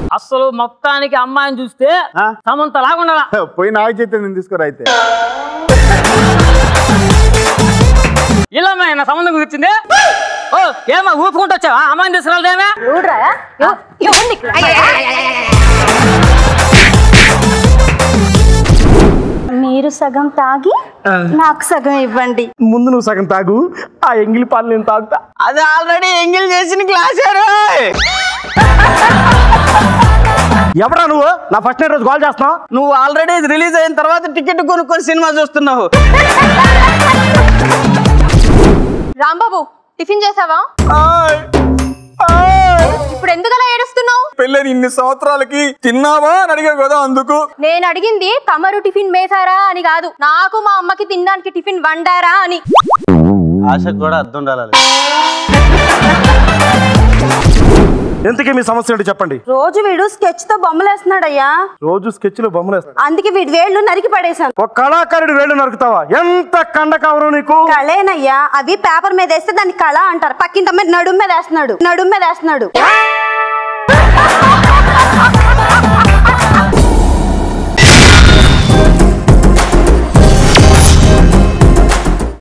అసలు మొత్తానికి అమ్మాయిని చూస్తే ఆ? సమంత లాగా ఉండాలా పోయి నాగ చైతన్యం తీసుకురా అయితే ఇలా అమ్మాయి నా సంబంధం కుదిర్చింది ఓ ఏమా ఊపుకుంటూ వచ్చావా అమ్మాయిని తీసుకురాలేదేమే ఎవడ్రా ఎవ- ఎవడ్ని ఇక్కడ? మీరు సగం తాగి నాకు సగం ఇవ్వండి ముందు నువ్వు సగం తాగు ఆ ఎంగిలి పాలు నేను తాగుతా అది ఆల్రెడీ ఎంగిల్ చేసిన క్లాస్ ఎవరా నువ్వు నా ఫస్ట్ నైట్ రోజు కాల్ చేస్తున్నావు నువ్వు ఆల్రెడీ రిలీజ్ అయిన తర్వాత టికెట్ కొనుక్కొని సినిమా చూస్తున్నావు రాంబాబు టిఫిన్ చేసావా ఇప్పుడు ఎందుకు అలా ఏడుస్తున్నావు పెళ్ళని ఇన్ని సంవత్సరాలకి తిన్నావా అని అడిగా కదా అందుకు నేను అడిగింది తమరు టిఫిన్ వేసారా అని కాదు నాకు మా అమ్మకి తినడానికి టిఫిన్ వండారా అని ఆశకు కూడా అర్థం ఉండాలి ఎంతకీ మీ సమస్య ఏంటో చెప్పండి రోజు వీడు స్కెచ్ తో బొమ్మలు వేస్తున్నాడయ్యా రోజు స్కెచ్ లో బొమ్మలు వేస్తాడు అందుకే వీడి వేళ్ళు నరికి పడేశాను ఒక కళాకారుడు వేళ్ళు నరుకుతావా ఎంత కండ కవరం నీకు కళేనయ్యా అవి పేపర్ మీద వేస్తే దాన్ని కళ అంటారు పక్కింటి అమ్మాయి నడుము మీద వేస్తున్నాడు నడుము మీద వేస్తున్నాడు